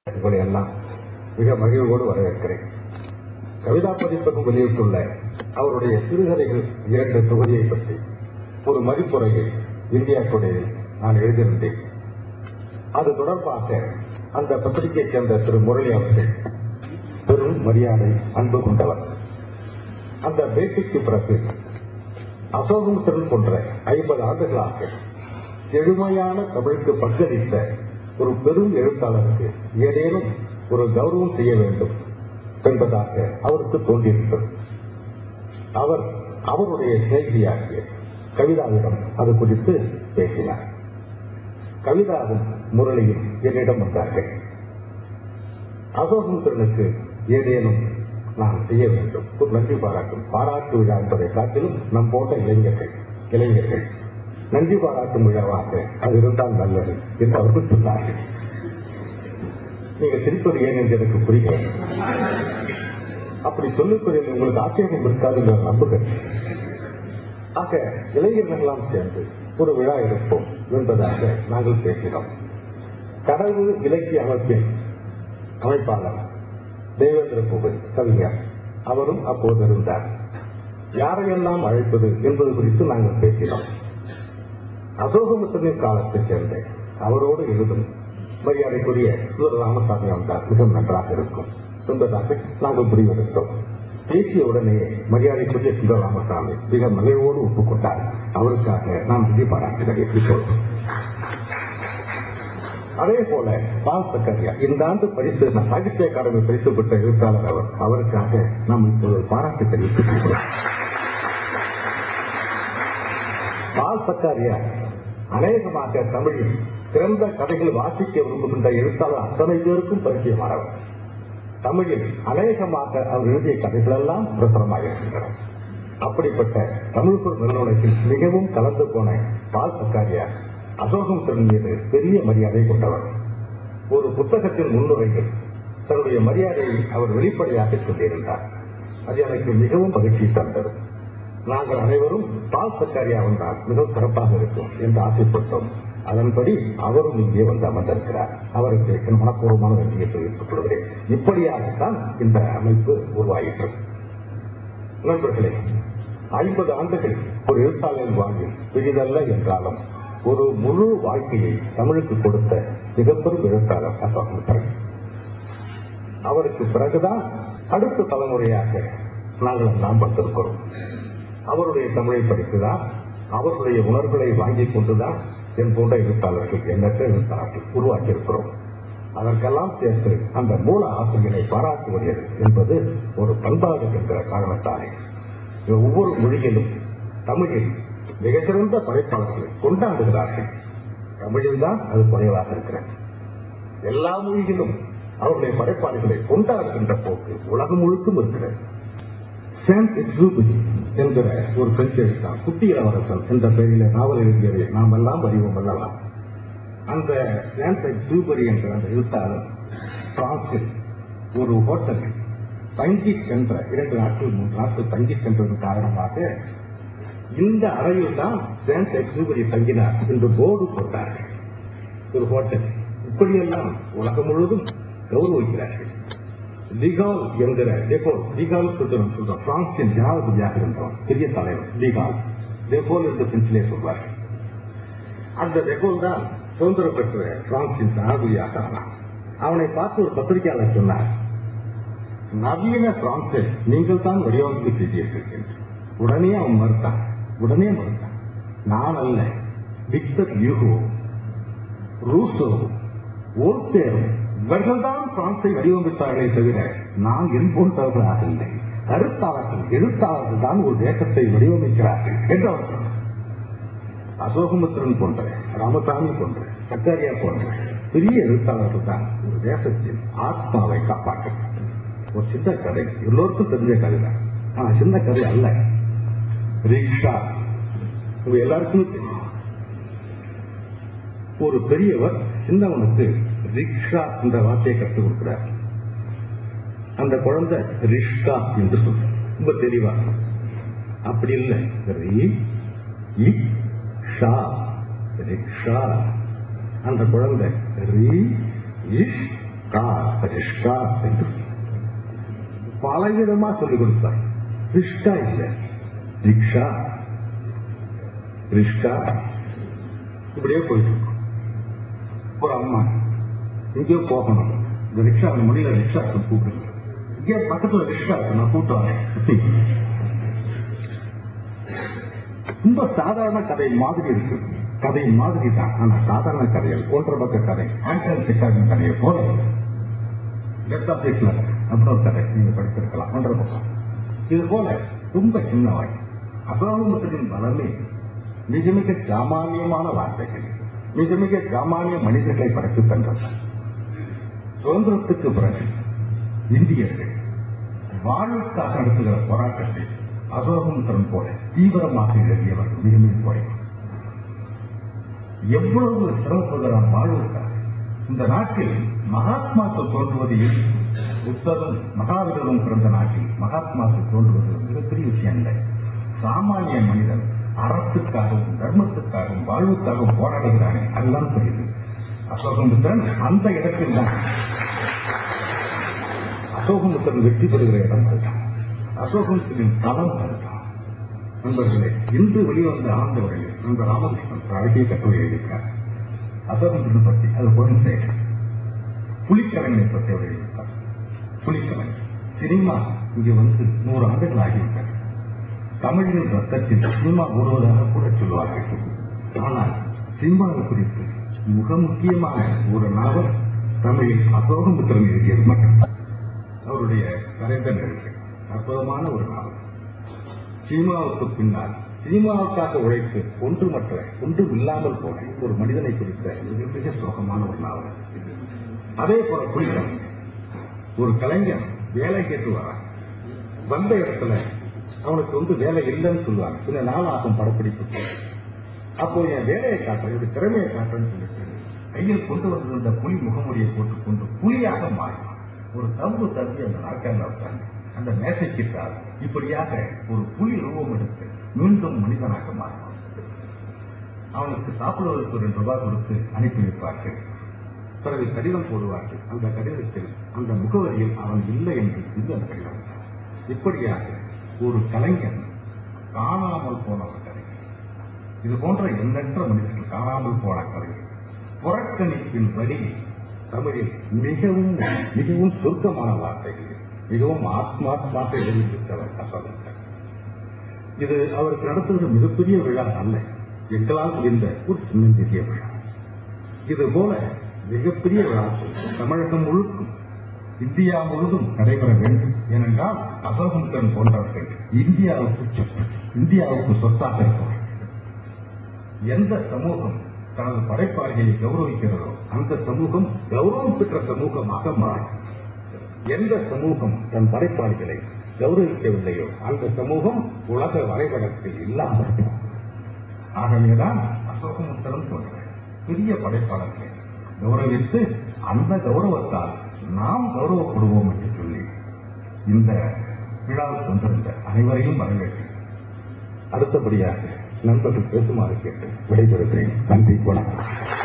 உங்களை எல்லாம் மிக மகிழ்வோடு வரவேற்கிறேன் கவிதா பதிப்பகம் வெளியிட்டுள்ள அவருடைய சிறுகதைகள் இரண்டு தொகுதியை பற்றி ஒரு மதிப்புரையை இந்தியா டுடேயில் நான் எழுதியிருந்தேன் அது தொடர்பாக அந்த பத்திரிகையைச் சேர்ந்த திரு முரளி அவர்கள் பெரும் மரியாதை அன்பு கொண்டவர் அந்த பேட்டிக்கு பிறகு அசோகமுத்திரன் போன்ற ஐம்பது ஆண்டுகளாக எழுமையான தமிழுக்கு பங்களித்த ஒரு பெரும் எழுத்தாளருக்கு ஏதேனும் ஒரு கௌரவம் செய்ய வேண்டும் என்பதாக அவருக்கு தோன்றியிருந்தது அவர் அவருடைய செய்தியாகிய கவிதாவிடம் அது குறித்து பேசினார் கவிதாவும் முரளியும் என்னிடம் வந்தார்கள் அசோகமுத்திரனுக்கு ஏதேனும் நாம் செய்ய வேண்டும் ஒரு நன்றி பாராட்டும் பாராட்டு விழா என்பதை காட்டிலும் நம் போன்ற இளைஞர்கள் இளைஞர்கள் நன்றி பாராட்டும் விழாவாக அது இருந்தால் நல்லது என்று அவர்கள் சொன்னார்கள் நீங்க சிரிப்பது ஏன் என்று எனக்கு புரியவில்லை அப்படி சொல்லிப்பதில் உங்களுக்கு ஆட்சேபம் இருக்காது என்று நான் நம்புகிறேன் ஆக இளைஞர்களெல்லாம் சேர்ந்து ஒரு விழா எடுப்போம் என்பதாக நாங்கள் பேசினோம் கடவு இலக்கிய அமைப்பின் அமைப்பாளர் தேவேந்திர கோவில் கவிஞர் அவரும் அப்போது இருந்தார் யாரையெல்லாம் அழைப்பது என்பது குறித்து நாங்கள் பேசினோம் அசோகமுத்தனின் காலத்தைச் சேர்ந்த அவரோடு எழுதும் மரியாதைக்குரிய சுதர ராமசாமி வந்தார் மிகவும் நன்றாக இருக்கும் என்பதாக நாங்கள் முடிவெடுத்தோம் பேசிய உடனே மரியாதைக்குரிய சுந்தர ராமசாமி மிக மகிழ்வோடு ஒப்புக்கொண்டார் அவருக்காக நாம் நன்றி பாராட்டுகிறேன் இப்போது அதே போல பால் சக்கரியா இந்த ஆண்டு பரிசு சாகித்ய அகாடமி பரிசு பெற்ற எழுத்தாளர் அவர் அவருக்காக நாம் இப்போது பாராட்டு தெரிவித்துக் கொள்கிறோம் பால் சக்காரியா அநேகமாக தமிழில் சிறந்த கதைகள் வாசிக்க விரும்புகின்ற எழுத்தாளர் அத்தனை பேருக்கும் பரிச்சயமானவர் தமிழில் அநேகமாக அவர் எழுதிய கதைகள் எல்லாம் பிரசுரமாக இருக்கின்றன அப்படிப்பட்ட தமிழ்புர் நிறுவனத்தில் மிகவும் கலந்து போன பால் சக்காரியா அசோகம் திறன் மீது பெரிய மரியாதை கொண்டவர் ஒரு புத்தகத்தின் முன்னுரையில் தன்னுடைய மரியாதையை அவர் வெளிப்படையாக சொல்லியிருந்தார் அது எனக்கு மிகவும் மகிழ்ச்சி தந்தது நாங்கள் அனைவரும் பால் சக்காரியா வந்தால் மிகவும் சிறப்பாக இருக்கும் என்று ஆசைப்பட்டோம் அதன்படி அவரும் இங்கே வந்து அமர்ந்திருக்கிறார் அவருக்கு என் மனப்பூர்வமான நன்றியை தெரிவித்துக் கொள்கிறேன் இப்படியாகத்தான் இந்த அமைப்பு உருவாயிற்று நண்பர்களே ஐம்பது ஆண்டுகள் ஒரு எழுத்தாளரின் வாழ்வில் பெரிதல்ல என்றாலும் ஒரு முழு வாழ்க்கையை தமிழுக்கு கொடுத்த மிகப்பெரும் எழுத்தாளர் அசோகமுத்தரன் அவருக்கு பிறகுதான் அடுத்த தலைமுறையாக நாங்கள் எல்லாம் வந்திருக்கிறோம் அவருடைய தமிழை படித்துதான் அவருடைய உணர்வுகளை வாங்கிக் கொண்டுதான் என் போன்ற எழுத்தாளர்கள் எண்ணற்ற எழுத்தாளர்கள் உருவாக்கி இருக்கிறோம் அதற்கெல்லாம் சேர்த்து அந்த மூல ஆசிரியரை பாராட்டுவது என்பது ஒரு பண்பாடு என்கிற காரணத்தாலே ஒவ்வொரு மொழியிலும் தமிழில் மிகச்சிறந்த படைப்பாளர்களை கொண்டாடுகிறார்கள் தமிழில் தான் அது குறைவாக இருக்கிறது எல்லா மொழியிலும் அவருடைய படைப்பாளர்களை கொண்டாடுகின்ற போக்கு உலகம் முழுக்கும் இருக்கிறது சாண்ட் எக்ஸூபரி என்கிற ஒரு பிரெஞ்சு எழுத்தார் குட்டி இளவரசன் என்ற பெயரில் நாவல் எழுதியதை நாம் எல்லாம் அறிவோம் அல்லலாம் அந்த சாண்ட் எக்ஸூபரி என்ற அந்த எழுத்தாளர் பிரான்சில் ஒரு ஹோட்டலில் தங்கி சென்ற இரண்டு நாட்கள் மூன்று நாட்கள் தங்கி சென்றதன் காரணமாக இந்த அறையில் தான் சாண்ட் எக்ஸூபரி தங்கினார் என்று போர்டு போட்டார்கள் ஒரு ஹோட்டல் இப்படியெல்லாம் உலகம் முழுவதும் கௌரவிக்கிறார்கள் லிகால் என்கிற டெபோல் லிகால் சொல்றோம் சொல்றோம் பிரான்சின் ஜனாதிபதியாக இருந்தவன் பெரிய தலைவர் லிகால் டெபோல் என்று பிரெஞ்சிலே சொல்வார் அந்த டெபோல் தான் சுதந்திரம் பெற்ற பிரான்சின் ஜனாதிபதியாக ஆனான் அவனை பார்த்து ஒரு பத்திரிகையாளர் சொன்னார் நவீன பிரான்சை நீங்கள் தான் வடிவமைப்பு செய்தீர்கள் என்று உடனே அவன் மறுத்தான் உடனே மறுத்தான் நான் அல்ல விக்டர் யூகோ ரூசோ ஓல்டேர் இவர்கள்தான் பிரான்சை வடிவமைத்தார்களே தவிர நான் என் போன்றவர்களாக இல்லை கருத்தாளர்கள் எழுத்தாளர்கள் தான் ஒரு தேசத்தை வடிவமைக்கிறார்கள் என்று அவர் சொன்னார் அசோகமுத்திரன் போன்ற ராமசாமி போன்ற சக்கரியா போன்ற பெரிய எழுத்தாளர்கள் தான் ஒரு தேசத்தின் ஆத்மாவை காப்பாற்ற ஒரு சின்ன கதை எல்லோருக்கும் தெரிஞ்ச கதை தான் ஆனா சின்ன கதை அல்ல ரிக்ஷா உங்க எல்லாருக்குமே தெரியும் ஒரு பெரியவர் சின்னவனுக்கு ரிக்ஷா என்ற வார்த்தையை கற்றுக் கொடுக்கிறார் அந்த குழந்தை ரிஷ்கா என்று சொல்ற ரொம்ப தெளிவா அப்படி இல்லை ரி இ ஷா ரிக்ஷா அந்த குழந்தை ரி இஷ் கா ரிஷ்கா என்று பலவிதமா சொல்லிக் கொடுத்தார் ரிஷ்கா இல்ல ரிக்ஷா ரிஷ்கா இப்படியே போயிட்டு இருக்கும் ஒரு அம்மா எங்கேயோ போகணும் இந்த ரிக்ஷா அந்த மொழியில ரிக்ஷா கூப்பிடுங்க இங்கே பக்கத்துல ரிக்ஷா இருக்கு நான் கூட்டு வரேன் ரொம்ப சாதாரண கதை மாதிரி இருக்கு கதை மாதிரி தான் ஆனா சாதாரண கதைகள் ஒன்றரை பக்க கதை ஆண்டன் சிக்காவின் கதையை போல லெப்ட் ஆஃப் ஹிட்லர் அப்படின்னு ஒரு கதை நீங்க படித்திருக்கலாம் ஒன்றரை பக்கம் இது போல ரொம்ப சின்னவாய் அபாவமத்தின் பலமே மிக மிக சாமானியமான வார்த்தைகள் மிக மிக சாமானிய மனிதர்களை படைத்து தந்தது சுதந்திரத்துக்கு பிறகு இந்தியர்கள் வாழ்வுக்காக நடத்துகிற போராட்டத்தை அசோகமுத்திரன் போல தீவிரமாக எழுதியவர் மிக மிக குறைவு எவ்வளவு சிரமப்படுகிறார் வாழ்வுக்காக இந்த நாட்டில் மகாத்மாக்கள் தோன்றுவது புத்தரும் மகாவீரரும் பிறந்த நாட்டில் மகாத்மாக்கள் தோன்றுவது மிகப்பெரிய விஷயம் இல்லை சாமானிய மனிதன் அறத்துக்காகவும் தர்மத்துக்காகவும் வாழ்வுக்காகவும் போராடுகிறானே அதுதான் புரியுது அசோகமுத்திரன் அந்த இடத்தில் தான் அசோகமுத்திரன் வெற்றி பெறுகிற இடம் அதுதான் அசோகமுத்திரின் தளம் அதுதான் நண்பர்களே இன்று வெளிவந்த ஆண்டவரையில் நண்பர் ராமகிருஷ்ணன் ஒரு அழகிய கட்டுரை எழுதியிருக்கார் அசோகமுத்திரன் பற்றி அது குழந்தை புலிக்கலைஞரை பற்றி அவர் எழுதியிருக்கார் புலிக்கலைஞர் சினிமா இங்கே வந்து நூறு ஆண்டுகள் ஆகிவிட்டது தமிழின் ரத்தத்தில் சினிமா ஓடுவதாக கூட சொல்வார்கள் ஆனால் சினிமாவை குறித்து மிக முக்கியமான ஒரு நாவல் தமிழில் அசோகமுத்திரன் எழுதியது மட்டும் அவருடைய கரைந்த நிகழ்ச்சி அற்புதமான ஒரு நாவல் சினிமாவுக்கு பின்னால் சினிமாவுக்காக உழைத்து ஒன்றுமற்ற ஒன்றும் இல்லாமல் போன ஒரு மனிதனை குறித்த மிக மிக சோகமான ஒரு நாவல் அதே போல புலிக்கலைஞர் ஒரு கலைஞன் வேலை கேட்டு வரான் வந்த இடத்துல அவனுக்கு வந்து வேலை இல்லைன்னு சொல்லுவாங்க சில நாள் ஆகும் படப்பிடிப்பு அப்போ என் வேலையை காட்டுறேன் என்னுடைய திறமையை காட்டுறேன்னு சொல்லிட்டு கையில் கொண்டு வந்திருந்த புலி முகமுடியை போட்டுக்கொண்டு புலியாக மாறினான் ஒரு தம்பு தம்பி அந்த நாட்கால உட்கார்ந்து அந்த மேசைக்கிட்டால் இப்படியாக ஒரு புலி ரூபம் எடுத்து மீண்டும் மனிதனாக மாறினான் அவனுக்கு சாப்பிடுவதற்கு ரெண்டு ரூபாய் கொடுத்து அனுப்பி வைப்பார்கள் பிறகு கடிதம் போடுவார்கள் அந்த கடிதத்தில் அந்த முகவரியில் அவன் இல்லை என்று சொல்லி அந்த கடிதம் இப்படியாக ஒரு கலைஞன் காணாமல் போன ஒரு கதை இது போன்ற எண்ணற்ற மனிதர்கள் காணாமல் போன கதை புறக்கணிப்பின் வழி தமிழில் மிகவும் மிகவும் சுருக்கமான வார்த்தைகள் மிகவும் ஆத்மாத்மாக எழுதிவிட்டவர் அசோகன் இது அவருக்கு நடத்துகிற மிகப்பெரிய விழா அல்ல எங்களால் முடிந்த ஒரு சின்னஞ்சிறிய விழா இது போல மிகப்பெரிய விழாக்கள் தமிழகம் முழுக்கும் இந்தியா முழுவதும் நடைபெற வேண்டும் ஏனென்றால் அசோகமுத்தன் போன்றவர்கள் இந்தியாவுக்கு சொத்து இந்தியாவுக்கு சொத்தாக இருப்பவர்கள் எந்த சமூகம் தனது படைப்பாளிகளை கௌரவிக்கிறதோ அந்த சமூகம் கௌரவம் பெற்ற சமூகமாக மாறும் எந்த சமூகம் தன் படைப்பாளிகளை கௌரவிக்கவில்லையோ அந்த சமூகம் உலக வரைபடத்தில் இல்லாமல் இருக்கும். ஆகவேதான் அசோகமுத்தரம் போன்ற பெரிய படைப்பாளர்களை கௌரவித்து அந்த கௌரவத்தால் நாம் கௌரவப்படுவோம் என்று சொல்லி இந்த விழாவுக்கு வந்திருந்த அனைவரையும் வரவேற்று அடுத்தபடியாக நண்பர்கள் பேசுமாறு கேட்டு விடைபெறுகிறேன் நன்றி வணக்கம்